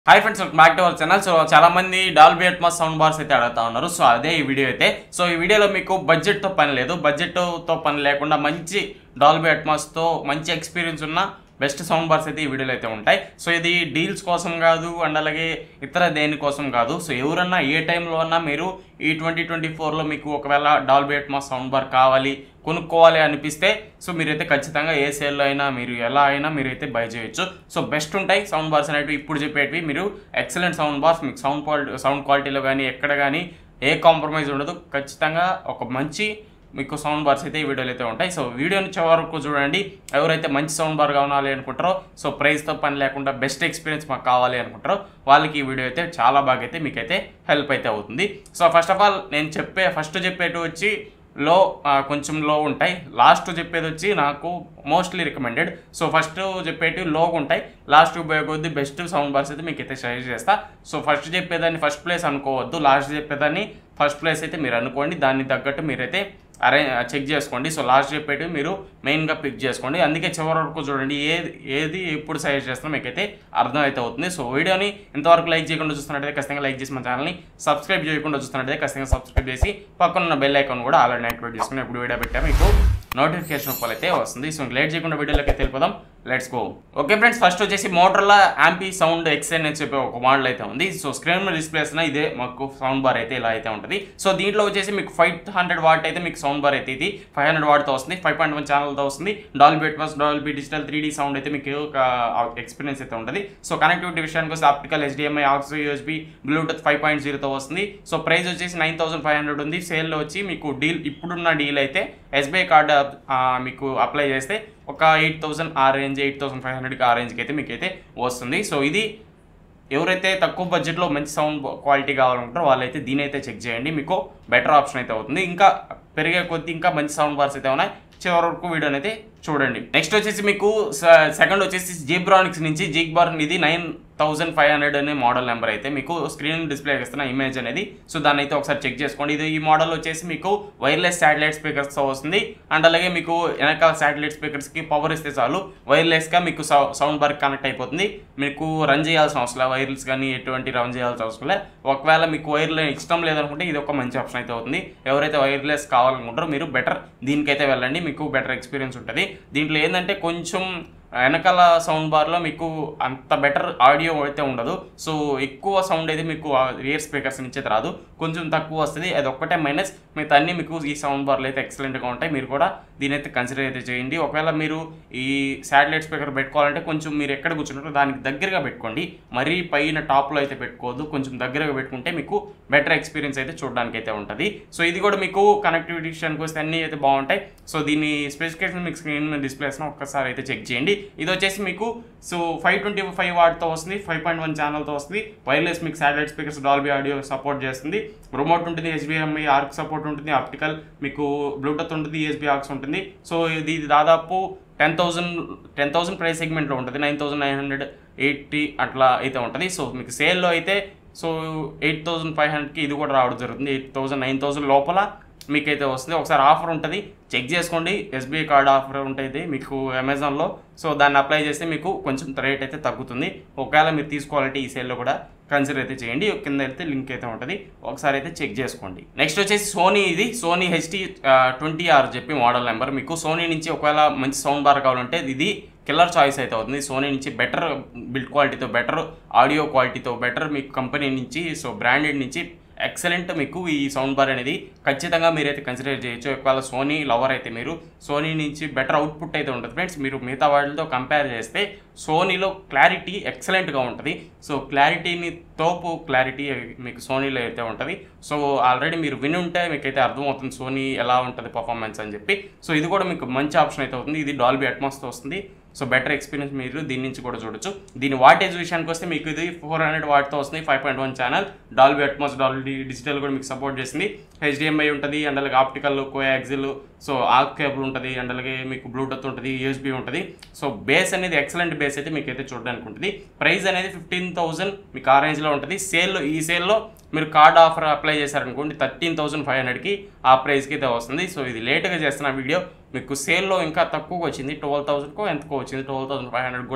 hi friends welcome back to our channel so చాలా మంది Dolby Atmos sound bars అయితే అడుగుతా ఉన్నారు సో అదే ఈ వీడియో అయితే సో ఈ వీడియోలో మీకు బడ్జెట్ తో పని లేదు బడ్జెట్ తో పని లేకుండా మంచి డాల్బీ అట్మాస్ తో మంచి ఎక్స్పీరియన్స్ ఉన్న బెస్ట్ సౌండ్ బార్స్ అయితే ఈ వీడియోలో అయితే ఉంటాయి సో ఇది డీల్స్ కోసం కాదు అండ్ అలాగే ఇతర దేని కోసం కాదు సో ఎవరన్నా ఏ టైంలో అన్నా మీరు ఈ ట్వంటీ ట్వంటీ ఫోర్లో మీకు ఒకవేళ డాల్బీ అట్మాస్ సౌండ్ బార్ కావాలి కొనుక్కోవాలి అనిపిస్తే సో మీరైతే ఖచ్చితంగా ఏ సేల్లో అయినా మీరు ఎలా అయినా మీరైతే బై చేయొచ్చు సో బెస్ట్ ఉంటాయి సౌండ్ బార్స్ అనేవి ఇప్పుడు చెప్పేటివి మీరు ఎక్సలెంట్ సౌండ్ బార్స్ మీకు సౌండ్ క్వాలిటీ సౌండ్ క్వాలిటీలో కానీ ఎక్కడ కానీ ఏ కాంప్రమైజ్ ఉండదు ఖచ్చితంగా ఒక మంచి మీకు సౌండ్ బార్స్ అయితే ఈ వీడియోలో అయితే ఉంటాయి సో వీడియోని చివరి వరకు చూడండి ఎవరైతే మంచి సౌండ్ బార్ కావాలి అనుకుంటారో సో ప్రైస్తో పని లేకుండా బెస్ట్ ఎక్స్పీరియన్స్ మాకు కావాలి అనుకుంటారో వాళ్ళకి ఈ వీడియో అయితే చాలా బాగా అయితే మీకైతే హెల్ప్ అయితే అవుతుంది సో ఫస్ట్ ఆఫ్ ఆల్ నేను చెప్పే ఫస్ట్ చెప్పేటి వచ్చి లో ఆ, కొంచెం లో ఉంటాయి లాస్ట్ చెప్పేది వచ్చి నాకు మోస్ట్లీ రికమెండెడ్ సో ఫస్ట్ చెప్పేటి లోగా ఉంటాయి లాస్ట్ ఉపయోగొద్ది బెస్ట్ సౌండ్ బార్స్ అయితే మీకు అయితే షేర్ చేస్తా సో ఫస్ట్ చెప్పేదాన్ని ఫస్ట్ ప్లేస్ అనుకోవద్దు లాస్ట్ చెప్పేదాన్ని ఫస్ట్ ప్లేస్ అయితే మీరు అనుకోండి దాన్ని తగ్గట్టు మీరైతే అరే చెక్ చేసుకోండి సో లాస్ట్ చెప్పేటివి మీరు మెయిన్గా పిక్ చేసుకోండి అందుకే చివరి వరకు చూడండి ఏది ఏది ఎప్పుడు సజెస్ట్ చేస్తున్నా మీకైతే అర్థం అయితే అవుతుంది సో వీడియోని ఇంతవరకు లైక్ చేయకుండా చూస్తున్నట్టయితే ఖచ్చితంగా లైక్ చేసి మన ఛానల్ని సబ్స్క్రైబ్ చేయకుండా చూస్తున్నట్టయితే ఖచ్చితంగా సబ్స్క్రైబ్ చేసి పక్కన ఉన్న బెల్ ఐకాన్ కూడా ఆల్రెడీ యాక్టివేట్ చేసుకుని ఇప్పుడు వీడియో పెట్టా మీకు నోటిఫికేషన్ రూపాయలు అయితే వస్తుంది సో లేట్ చేయకుండా వీడియోలోకి అయితే వెళ్ళిపోదాం let's go okay friends first వచ్చేసి మోటర్లా యాంపీ సౌండ్ ఎక్స్ఎన్ అని చెప్పి ఒక మోడల్ అయితే ఉంది సో స్క్రీన్ మీద డిస్ప్లేస్ ఇదే మాకు సౌండ్ బార్ అయితే ఇలా అయితే ఉంటుంది సో దీంట్లో వచ్చేసి మీకు ఫైవ్ హండ్రెడ్ వాట్ అయితే మీకు సౌండ్ బార్ అయితే ఇది ఫైవ్ హండ్రెడ్ వాట్తో వస్తుంది ఫైవ్ పాయింట్ వన్ ఛానల్తో వస్తుంది Dolby Atmos Dolby digital three sound అయితే మీకు ఒక ఎక్స్పీరియన్స్ అయితే ఉంటుంది సో కనెక్టివిటీ విషయానికి వస్తే optical HDMI aux USB Bluetooth five point జీరోతో వస్తుంది సో ప్రైస్ వచ్చేసి నైన్ థౌసండ్ ఫైవ్ హండ్రెడ్ ఉంది సేల్లో వచ్చి మీకు డీల్ ఇప్పుడున్న డీల్ అయితే ఎస్బీఐ కార్డు మీకు అప్లై చేస్తే ఒక ఎయిట్ థౌసండ్ ఆ రేంజ్ ఎయిట్ థౌసండ్ ఫైవ్ హండ్రెడ్కి ఆ రేంజ్కి అయితే మీకు అయితే వస్తుంది సో ఇది ఎవరైతే తక్కువ బడ్జెట్లో మంచి సౌండ్ క్వాలిటీ కావాలనుకుంటారో వాళ్ళైతే దీని అయితే చెక్ చేయండి మీకు బెటర్ ఆప్షన్ అయితే అవుతుంది ఇంకా పెరిగే కొద్దీ ఇంకా మంచి సౌండ్ బార్స్ అయితే ఉన్నాయి చివరి వరకు వీడియోని అయితే చూడండి నెక్స్ట్ వచ్చేసి మీకు సెకండ్ వచ్చేసి జీబ్రానిక్స్ నుంచి జీగ్బార్ ఇది నైన్ థౌసండ్ ఫైవ్ హండ్రెడ్ అనే మోడల్ నెంబర్ అయితే మీకు స్క్రీన్ డిస్ప్లే ఇస్తున్న ఇమేజ్ అనేది సో దాన్ని అయితే ఒకసారి చెక్ చేసుకోండి ఇది ఈ మోడల్ వచ్చేసి మీకు వైర్లెస్ శాటిలైట్ స్పీకర్స్తో వస్తుంది అండ్ అలాగే మీకు వెనకాల శాటిలైట్ స్పీకర్స్కి పవర్ ఇస్తే చాలు వైర్లెస్గా మీకు సౌండ్ బార్ కనెక్ట్ అయిపోతుంది మీకు రన్ చేయాల్సిన అవసరం లేదు వైర్లెస్ కానీ ఎటువంటి రన్ చేయాల్సిన అవసరం లేదు ఒకవేళ మీకు వైర్లెస్ ఇష్టం లేదనుకుంటే ఇది ఒక మంచి ఆప్షన్ అయితే అవుతుంది ఎవరైతే వైర్లెస్ కావాలనుకుంటారో మీరు బెటర్ దీనికైతే వెళ్ళండి మీకు బెటర్ ఎక్స్పీరియన్స్ ఉంటుంది దీంట్లో ఏంటంటే కొంచెం వెనకాల సౌండ్ బార్లో మీకు అంత బెటర్ ఆడియో అయితే ఉండదు సో ఎక్కువ సౌండ్ అయితే మీకు రియర్ స్పీకర్స్ నుంచి అయితే రాదు కొంచెం తక్కువ వస్తుంది అది ఒక్కటే మైనస్ మిగతా అన్ని మీకు ఈ సౌండ్ బార్లు అయితే ఎక్సలెంట్గా ఉంటాయి మీరు కూడా దీని అయితే కన్సిడర్ అయితే చేయండి ఒకవేళ మీరు ఈ శాటిలైట్ స్పీకర్ పెట్టుకోవాలంటే కొంచెం మీరు ఎక్కడ కూర్చుంటారో దానికి దగ్గరగా పెట్టుకోండి మరీ పైన టాప్లో అయితే పెట్టుకోవద్దు కొంచెం దగ్గరగా పెట్టుకుంటే మీకు బెటర్ ఎక్స్పీరియన్స్ అయితే చూడడానికి అయితే ఉంటుంది సో ఇది కూడా మీకు కనెక్టివిటీ విషయానికి వస్తే అన్నీ అయితే బాగుంటాయి సో దీని స్పెసిఫికేషన్ మీకు స్క్రీన్ మీద డిస్ప్లేస్లో ఒక్కసారి అయితే చెక్ చేయండి ఇది వచ్చేసి మీకు సో ఫైవ్ ట్వంటీ ఫైవ్ వాట్తో వస్తుంది ఫైవ్ పాయింట్ వన్ ఛానల్తో వస్తుంది వైర్లెస్ మీకు satellite speakers Dolby audio support చేస్తుంది రిమోట్ ఉంటుంది హెచ్బిఎంఐ ఆర్క్ సపోర్ట్ ఉంటుంది ఆప్టికల్ మీకు బ్లూటూత్ ఉంటుంది యూఎస్బీ ఆర్క్స్ ఉంటుంది సో ఇది దాదాపు ten thousand ten thousand price సెగ్మెంట్లో ఉంటుంది nine thousand nine hundred eighty అట్లా అయితే ఉంటుంది సో మీకు సేల్లో అయితే సో ఎయిట్ థౌసండ్ ఫైవ్ హండ్రెడ్కి ఇది కూడా రావడం జరుగుతుంది ఎయిట్ థౌసండ్ నైన్ థౌసండ్ లోపల మీకైతే వస్తుంది ఒకసారి ఆఫర్ ఉంటుంది చెక్ చేసుకోండి ఎస్బీఐ కార్డ్ ఆఫర్ ఉంటుంది మీకు అమెజాన్లో సో దాన్ని అప్లై చేస్తే మీకు కొంచెం రేట్ అయితే తగ్గుతుంది ఒకవేళ మీరు తీసుకోవాలంటే ఈ సేల్లో కూడా కన్సిడర్ అయితే చేయండి కింద అయితే లింక్ అయితే ఉంటుంది ఒకసారి అయితే చెక్ చేసుకోండి నెక్స్ట్ వచ్చేసి సోనీ ఇది సోనీ హెచ్డి ట్వంటీ ఆర్ చెప్పి మోడల్ నెంబర్ మీకు సోనీ నుంచి ఒకవేళ మంచి సౌండ్ బార్ కావాలంటే ఇది కిల్లర్ చాయిస్ అయితే అవుతుంది సోనీ నుంచి బెటర్ బిల్డ్ క్వాలిటీతో బెటర్ ఆడియో క్వాలిటీతో బెటర్ మీకు కంపెనీ నుంచి సో బ్రాండెడ్ నుంచి ఎక్సలెంట్ మీకు ఈ సౌండ్ బార్ అనేది ఖచ్చితంగా మీరైతే కన్సిడర్ చేయొచ్చు ఒకవేళ సోనీ లవర్ అయితే మీరు సోనీ నుంచి బెటర్ అవుట్పుట్ అయితే ఉంటుంది ఫ్రెండ్స్ మీరు మిగతా వాటితో కంపేర్ చేస్తే సోనీలో క్లారిటీ ఎక్సలెంట్గా ఉంటుంది సో క్లారిటీని తోపు క్లారిటీ మీకు సోనీలో అయితే ఉంటుంది సో ఆల్రెడీ మీరు విని ఉంటే మీకైతే అర్థమవుతుంది సోనీ ఎలా ఉంటుంది పర్ఫార్మెన్స్ అని చెప్పి సో ఇది కూడా మీకు మంచి ఆప్షన్ అయితే అవుతుంది ఇది డాల్బీ అట్మాస్తో వస్తుంది సో బెటర్ ఎక్స్పీరియన్స్ మీరు దీని నుంచి కూడా చూడొచ్చు దీని వాటేజ్ విషయానికి వస్తే మీకు ఇది ఫోర్ హండ్రెడ్ వాట్తో వస్తుంది five point one channel Dolby Atmos Dolby digital కూడా మీకు సపోర్ట్ చేసింది హెచ్డిఎంఐ ఉంటుంది అండ్ అలాగే optical coaxial so aux cable ఉంటుంది అండ్ అలాగే మీకు బ్లూటూత్ ఉంటుంది యూఎస్బీ ఉంటుంది సో బేస్ అనేది ఎక్సలెంట్ బేస్ అయితే మీకు అయితే చూడడానికి ఉంటుంది ప్రైస్ అనేది ఫిఫ్టీన్ థౌసండ్ మీకు ఆ రేంజ్లో ఉంటుంది సేల్లో ఈ సేల్లో మీరు కార్డ్ ఆఫర్ అప్లై చేశారనుకోండి థర్టీన్ థౌసండ్ ఫైవ్ హండ్రెడ్కి ఆ ప్రైస్కి అయితే వస్తుంది సో ఇది లేట్గా చేస్తున్న వీడియో మీకు సేల్లో ఇంకా తక్కువగా వచ్చింది ట్వెల్వ్ థౌసండ్కో ఎంతకో వచ్చింది ట్వెల్వ్ థౌసండ్ ఫైవ్ హండ్రెడ్ కూడా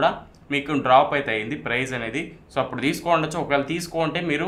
మీకు డ్రాప్ అయితే అయింది ప్రైస్ అనేది సో అప్పుడు తీసుకోండొచ్చు ఒకవేళ తీసుకుంటే మీరు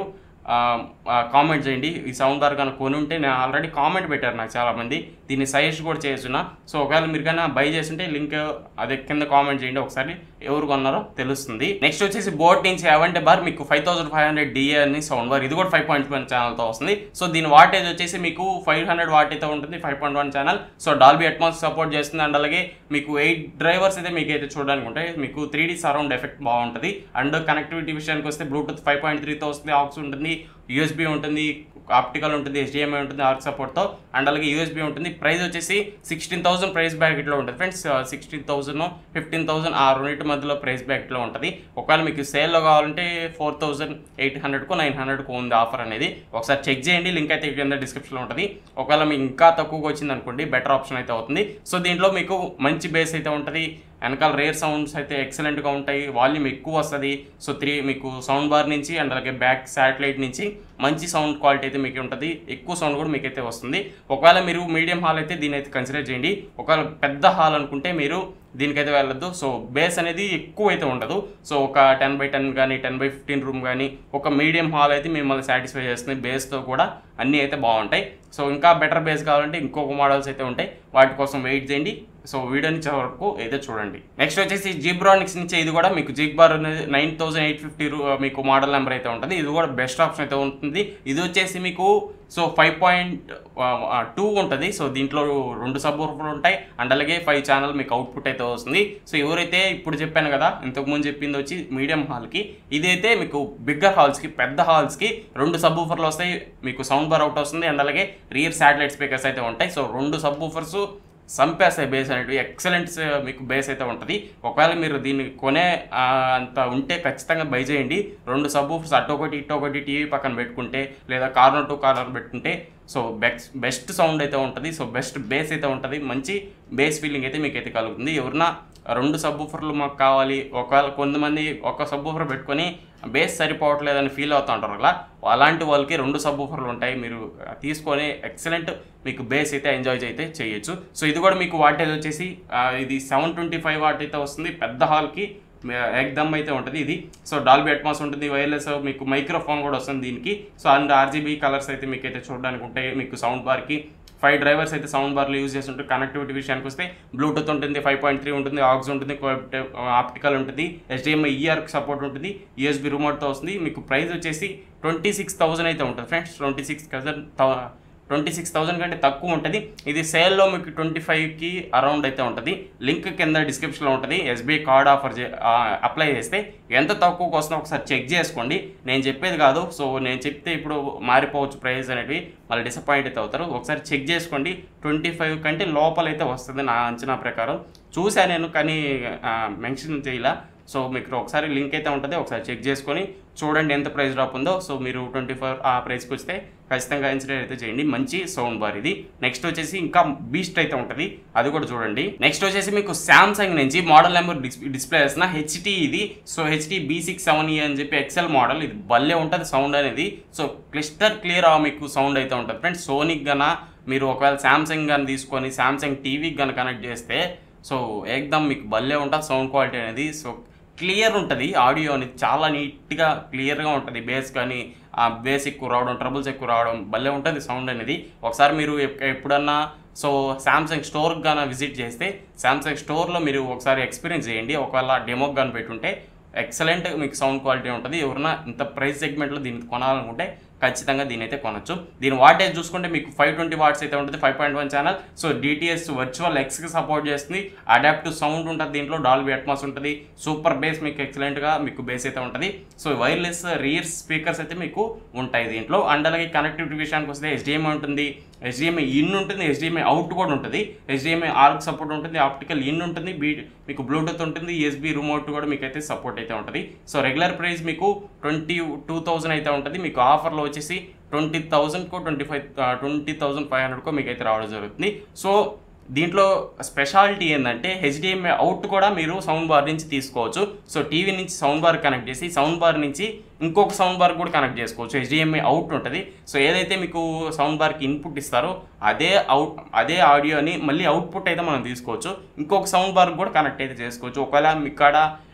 కామెంట్ చేయండి ఈ సౌండ్ బార్ కనుక కొని ఉంటే నేను ఆల్రెడీ కామెంట్ పెట్టారు నాకు చాలామంది దీన్ని సజెస్ట్ కూడా చేస్తున్నా సో ఒకవేళ మీరు కన్నా బై చేస్తుంటే లింక్ అదే కింద కామెంట్ చేయండి ఒకసారి ఎవరు కొన్నారో తెలుస్తుంది నెక్స్ట్ వచ్చేసి బోట్ నుంచి ఏవంటే బార్ మీకు five thousand five hundred D A అని సౌండ్ బార్ ఇది కూడా ఫైవ్ పాయింట్ వన్ ఛానల్తో వస్తుంది సో దీని వాటేజ్ వచ్చేసి మీకు ఫైవ్ హండ్రెడ్ వాట్ అయితే ఉంటుంది five point one channel so Dolby Atmos support చేస్తుంది అండ్ అలాగే మీకు ఎయిట్ డ్రైవర్స్ అయితే మీకు అయితే చూడడానికి ఉంటాయి మీకు త్రీ డీ సరౌండ్ ఎఫెక్ట్ బాగుంటుంది అండ్ కనెక్టివిటీ విషయానికి వస్తే బ్లూటూత్ ఫైవ్ పాయింట్ త్రీతో వస్తుంది ఆక్స్ ఉంటుంది యూఎస్బీ ఉంటుంది ఆప్టికల్ ఉంటుంది హెచ్డిఎంఐ ఉంటుంది ఆర్క్ సపోర్ట్తో అండ్ అలాగే యూఎస్బీ ఉంటుంది ప్రైస్ వచ్చేసి సిక్స్టీన్ థౌసండ్ ప్రైస్ బ్యాకెట్లో ఉంటుంది friends sixteen thousand fifteen thousand ఆ రెండింటి మధ్యలో ప్రైస్ బ్యాకెట్లో ఉంటుంది ఒకవేళ మీకు సేల్లో కావాలంటే ఫోర్ థౌసండ్ ఎయిట్ హండ్రెడ్కు నైన్ హండ్రెడ్కు ఉంది ఆఫర్ అనేది ఒకసారి చెక్ చేయండి లింక్ అయితే కింద డిస్క్రిప్షన్లో ఉంటుంది ఒకవేళ మీకు ఇంకా తక్కువగా వచ్చింది అనుకోండి బెటర్ ఆప్షన్ అయితే అవుతుంది సో దీంట్లో మీకు మంచి బేస్ అయితే ఉంటుంది వెనకాల రేర్ సౌండ్స్ అయితే ఎక్సలెంట్గా ఉంటాయి వాల్యూమ్ ఎక్కువ వస్తుంది సో త్రీ మీకు సౌండ్ బార్ నుంచి అండ్ అలాగే బ్యాక్ శాటిలైట్ నుంచి మంచి సౌండ్ క్వాలిటీ అయితే మీకు ఉంటుంది ఎక్కువ సౌండ్ కూడా మీకు అయితే వస్తుంది ఒకవేళ మీరు మీడియం హాల్ అయితే దీని అయితే కన్సిడర్ చేయండి ఒకవేళ పెద్ద హాల్ అనుకుంటే మీరు దీనికైతే వెళ్ళొద్దు సో బేస్ అనేది ఎక్కువ అయితే ఉండదు సో ఒక టెన్ బై టెన్ కానీ టెన్ బై ఫిఫ్టీన్ రూమ్ కానీ ఒక మీడియం హాల్ అయితే మిమ్మల్ని సాటిస్ఫై చేస్తుంది బేస్తో కూడా అన్నీ అయితే బాగుంటాయి సో ఇంకా బెటర్ బేస్ కావాలంటే ఇంకొక మోడల్స్ అయితే ఉంటాయి వాటి కోసం వెయిట్ చేయండి సో వీడియోని చివరి వరకు అయితే చూడండి నెక్స్ట్ వచ్చేసి జీబ్రానిక్స్ నుంచి ఇది కూడా మీకు జీబ్బార్ నైన్ థౌసండ్ ఎయిట్ ఫిఫ్టీ మీకు మోడల్ నెంబర్ అయితే ఉంటుంది ఇది కూడా బెస్ట్ ఆప్షన్ అయితే ఉంటుంది ఇది వచ్చేసి మీకు సో ఫైవ్ పాయింట్ టూ ఉంటుంది సో దీంట్లో రెండు సబ్ ఉంటాయి అండ్ అలాగే ఫైవ్ ఛానల్ మీకు అవుట్పుట్ అయితే వస్తుంది సో ఎవరైతే ఇప్పుడు చెప్పాను కదా ఇంతకుముందు చెప్పింది వచ్చి మీడియం హాల్కి ఇదైతే మీకు బిగ్గర్ హాల్స్కి పెద్ద హాల్స్కి రెండు సబ్ ఊఫర్లు వస్తాయి మీకు సౌండ్ బార్ అవుట్ వస్తుంది అండ్ అలాగే రియర్ శాటిలైట్ స్పీకర్స్ అయితే ఉంటాయి సో రెండు సబ్ ఊఫర్స్ సంపేస్తాయి బేస్ అనేటివి ఎక్సలెంట్ మీకు బేస్ అయితే ఉంటుంది ఒకవేళ మీరు దీన్ని కొనే ఆ, అంత ఉంటే ఖచ్చితంగా బై చేయండి రెండు సబ్ అటు ఒకటి ఇటు ఒకటి టీవీ పక్కన పెట్టుకుంటే లేదా కార్నర్ టు కార్నర్ పెట్టుకుంటే సో బెస్ట్ బెస్ట్ సౌండ్ అయితే ఉంటుంది సో బెస్ట్ బేస్ అయితే ఉంటుంది మంచి బేస్ ఫీలింగ్ అయితే మీకు అయితే కలుగుతుంది ఎవరన్నా రెండు సబ్ మాకు కావాలి ఒకవేళ కొంతమంది ఒక సబ్ పెట్టుకొని బేస్ సరిపోవట్లేదని ఫీల్ అవుతూ ఉంటారు కదా అలాంటి వాళ్ళకి రెండు సబ్ ఉంటాయి మీరు తీసుకొని ఎక్సలెంట్ మీకు బేస్ అయితే ఎంజాయ్ అయితే చేయొచ్చు సో ఇది కూడా మీకు వాటేజ్ వచ్చేసి ఆ, ఇది సెవెన్ ట్వంటీ ఫైవ్ వాట్ అయితే వస్తుంది పెద్ద హాల్కి ఎగ్దమ్ అయితే ఉంటుంది ఇది సో డాల్బీ అట్మాస్ ఉంటుంది వైర్లెస్ మీకు మైక్రోఫోన్ కూడా వస్తుంది దీనికి సో అండ్ ఆర్జీబీ కలర్స్ అయితే మీకు అయితే చూడడానికి ఉంటాయి మీకు సౌండ్ బార్కి ఫైవ్ డ్రైవర్స్ అయితే సౌండ్ బార్లు యూజ్ చేస్తుంటారు కనెక్టివిటీ విషయానికి వస్తే బ్లూటూత్ ఉంటుంది ఫైవ్ పాయింట్ త్రీ ఉంటుంది ఆక్స్ ఉంటుంది ఆప్టికల్ ఉంటుంది హెచ్డిఎంఐ ఈఆర్కి సపోర్ట్ ఉంటుంది యూఎస్బి రిమోట్తో వస్తుంది మీకు ప్రైస్ వచ్చేసి ట్వంటీ సిక్స్ థౌసండ్ అయితే ఉంటుంది friends twenty six thousand twenty six thousand కంటే తక్కువ ఉంటుంది ఇది సేల్లో మీకు ట్వంటీ ఫైవ్కి అరౌండ్ అయితే ఉంటుంది లింక్ కింద డిస్క్రిప్షన్లో ఉంటుంది ఎస్బీఐ కార్డ్ ఆఫర్ చే అప్లై చేస్తే ఎంత తక్కువకి వస్తుందో ఒకసారి చెక్ చేసుకోండి నేను చెప్పేది కాదు సో నేను చెప్తే ఇప్పుడు మారిపోవచ్చు ప్రైస్ అనేవి మళ్ళీ డిసప్పాయింట్ అయితే అవుతారు ఒకసారి చెక్ చేసుకోండి ట్వంటీ ఫైవ్ కంటే లోపల అయితే వస్తుంది నా అంచనా ప్రకారం చూసా నేను కానీ మెన్షన్ చేయలా సో మీకు ఒకసారి లింక్ అయితే ఉంటుంది ఒకసారి చెక్ చేసుకొని చూడండి ఎంత ప్రైస్ డ్రాప్ ఉందో సో మీరు ట్వంటీ ఫోర్ ఆ ప్రైస్కి వస్తే ఖచ్చితంగా కన్సిడర్ అయితే చేయండి మంచి సౌండ్ బార్ ఇది నెక్స్ట్ వచ్చేసి ఇంకా బీస్ట్ అయితే ఉంటుంది అది కూడా చూడండి నెక్స్ట్ వచ్చేసి మీకు శాంసంగ్ నుంచి మోడల్ నెంబర్ డిస్ప్లే చేసిన హెచ్టీ ఇది so HT B six seven E అని చెప్పి ఎక్సెల్ మోడల్ ఇది భలే ఉంటుంది సౌండ్ అనేది సో క్లిస్టర్ క్లియర్ మీకు సౌండ్ అయితే ఉంటుంది ఫ్రెండ్స్ సోనిక్ గన మీరు ఒకవేళ శాంసంగ్ కానీ తీసుకొని శాంసంగ్ టీవీకి కానీ కనెక్ట్ చేస్తే సో ఏకదమ్ మీకు భలే ఉంటుంది సౌండ్ క్వాలిటీ అనేది సో క్లియర్ ఉంటుంది ఆడియో అనేది చాలా నీట్గా క్లియర్గా ఉంటుంది బేస్ కానీ ఆ బేస్ ఎక్కువ రావడం ట్రబుల్స్ ఎక్కువ రావడం భలే ఉంటుంది సౌండ్ అనేది ఒకసారి మీరు ఎప్- ఎప్పుడన్నా సో శాంసంగ్ స్టోర్కి కానీ విజిట్ చేస్తే శాంసంగ్ స్టోర్లో మీరు ఒకసారి ఎక్స్పీరియన్స్ చేయండి ఒకవేళ డెమోకి కానీ పెట్టుంటే ఎక్సలెంట్ మీకు సౌండ్ క్వాలిటీ ఉంటుంది ఎవరైనా ఇంత ప్రైస్ సెగ్మెంట్లో దీన్ని కొనాలనుకుంటే ఖచ్చితంగా దీని అయితే కొనొచ్చు దీని వాటేజ్ చూసుకుంటే మీకు ఫైవ్ ట్వంటీ వాట్స్ అయితే ఉంటుంది five point one channel so DTS virtual ఎక్స్కి సపోర్ట్ చేస్తుంది అడాప్టివ్ సౌండ్ ఉంటుంది దీంట్లో డాల్బీ అట్మాస్ ఉంటుంది సూపర్ బేస్ మీకు ఎక్సలెంట్గా మీకు బేస్ అయితే ఉంటుంది సో వైర్లెస్ రియర్ స్పీకర్స్ అయితే మీకు ఉంటాయి దీంట్లో అండ్ అలాగే కనెక్టివిటీ విషయానికి వస్తే హెచ్డిఎంఐ ఉంటుంది హెచ్డిఎంఐ ఇన్ ఉంటుంది హెచ్డిఎంఐ అవుట్ కూడా ఉంటుంది హెచ్డిఎంఐ ఆర్క్ సపోర్ట్ ఉంటుంది ఆప్టికల్ ఇన్ ఉంటుంది బీ మీకు బ్లూటూత్ ఉంటుంది ఎస్బీ రిమోట్ కూడా మీకు అయితే సపోర్ట్ అయితే ఉంటుంది సో రెగ్యులర్ ప్రైస్ మీకు ట్వంటీ టూ థౌసండ్ అయితే ఉంటుంది మీకు ఆఫర్లో వచ్చేసి ట్వంటీ థౌసండ్కో twenty five twenty thousand five హండ్రెడ్కో మీకు అయితే రావడం జరుగుతుంది సో దీంట్లో స్పెషాలిటీ ఏంటంటే హెచ్డిఎంఐ అవుట్ కూడా మీరు సౌండ్ బార్ నుంచి తీసుకోవచ్చు సో టీవీ నుంచి సౌండ్ బార్ కనెక్ట్ చేసి సౌండ్ బార్ నుంచి ఇంకొక సౌండ్ బార్ కూడా కనెక్ట్ చేసుకోవచ్చు హెచ్డిఎంఐ అవుట్ ఉంటుంది సో ఏదైతే మీకు సౌండ్ బార్కి ఇన్పుట్ ఇస్తారో అదే అవుట్ అదే ఆడియోని మళ్ళీ అవుట్పుట్ అయితే మనం తీసుకోవచ్చు ఇంకొక సౌండ్ బార్ కూడా కనెక్ట్ అయితే చేసుకోవచ్చు ఒకవేళ మీ కాడ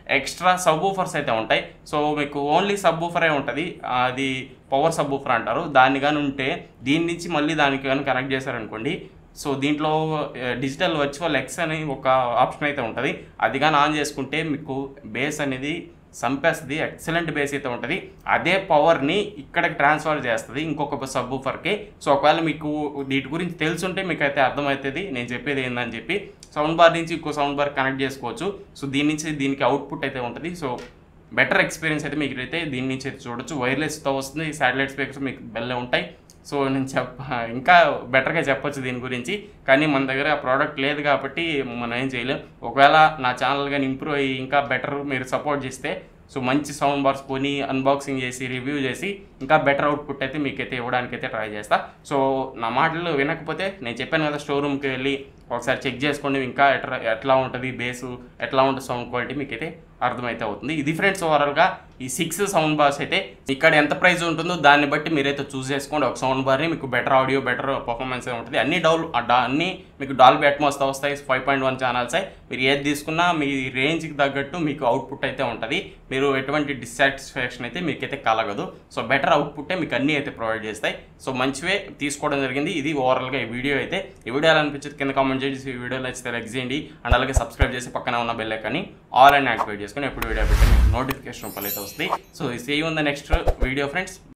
ఎక్స్ట్రా సబ్ ఊఫర్స్ అయితే ఉంటాయి సో మీకు ఓన్లీ సబ్ ఊఫరే ఉంటుంది అది పవర్ సబ్ ఊఫర్ అంటారు దాన్ని కానీ ఉంటే దీని నుంచి మళ్ళీ దానికి కానీ కనెక్ట్ చేశారనుకోండి సో దీంట్లో డిజిటల్ వర్చువల్ ఎక్స్ అని ఒక ఆప్షన్ అయితే ఉంటుంది అది కానీ ఆన్ చేసుకుంటే మీకు బేస్ అనేది సంపేస్తుంది ఎక్సలెంట్ బేస్ అయితే ఉంటుంది అదే పవర్ని ఇక్కడికి ట్రాన్స్ఫర్ చేస్తుంది ఇంకొక సబ్ ఊఫర్కి సో ఒకవేళ మీకు వీటి గురించి తెలుసుంటే మీకు అయితే అర్థమవుతుంది నేను చెప్పేది ఏందని చెప్పి సౌండ్ బార్ నుంచి ఇంకో సౌండ్ బార్ కనెక్ట్ చేసుకోవచ్చు సో దీని నుంచి దీనికి అవుట్పుట్ అయితే ఉంటుంది సో బెటర్ ఎక్స్పీరియన్స్ అయితే మీకు అయితే దీని నుంచి అయితే చూడొచ్చు వైర్లెస్తో వస్తుంది శాటిలైట్ స్పీకర్స్ మీకు బెల్లే ఉంటాయి సో నేను చెప్ప ఇంకా బెటర్గా చెప్పొచ్చు దీని గురించి కానీ మన దగ్గర ఆ ప్రోడక్ట్ లేదు కాబట్టి మనం ఏం చేయలేం ఒకవేళ నా ఛానల్ కానీ ఇంప్రూవ్ అయ్యి ఇంకా బెటర్ మీరు సపోర్ట్ చేస్తే సో మంచి సౌండ్ బార్స్ కొని అన్బాక్సింగ్ చేసి రివ్యూ చేసి ఇంకా బెటర్ అవుట్పుట్ అయితే మీకైతే ఇవ్వడానికి అయితే ట్రై చేస్తా సో నా మాటలు వినకపోతే నేను చెప్పాను కదా స్టోర్ రూమ్కి వెళ్ళి ఒకసారి చెక్ చేసుకోండి ఇంకా ఎట్లా ఎట్లా ఉంటుంది బేసు ఎట్లా ఉంటుంది సౌండ్ క్వాలిటీ మీకైతే అర్థమైతే అవుతుంది ఇది ఫ్రెండ్స్ ఓవరాల్గా ఈ సిక్స్ సౌండ్ బార్స్ అయితే ఇక్కడ ఎంత ప్రైస్ ఉంటుందో దాన్ని బట్టి మీరైతే చూస్ చేసుకోండి ఒక సౌండ్ బార్ని మీకు బెటర్ ఆడియో బెటర్ పర్ఫార్మెన్స్ ఉంటుంది అన్ని డౌల్ అన్ని మీకు డాల్బీ అట్మాస్తో వస్తాయి ఫైవ్ పాయింట్ వన్ ఛానల్స్ మీరు ఏది తీసుకున్నా మీ రేంజ్కి తగ్గట్టు మీకు అవుట్పుట్ అయితే ఉంటుంది మీరు ఎటువంటి డిస్సాటిస్ఫాక్షన్ అయితే మీకైతే కలగదు సో బెటర్ అవుట్పుట్టే మీకు అన్నీ అయితే ప్రొవైడ్ చేస్తాయి సో మంచివే తీసుకోవడం జరిగింది ఇది ఓవరాల్గా ఈ వీడియో అయితే ఈ వీడియో ఎలా అనిపించింది కింద కామెంట్ చేసి ఈ వీడియో నచ్చితే లైక్ చేయండి అండ్ అలాగే సబ్స్క్రైబ్ చేసి పక్కన ఉన్న బెల్ ఐకాన్ని ఆల్ అని యాక్టివేట్ చేసుకొని ఎప్పుడు వీడియో పెట్టి మీకు నోటిఫికేషన్ రూపాయలు అయితే వస్తాయి సో సీ ఉంది నెక్స్ట్ వీడియో ఫ్రెండ్స్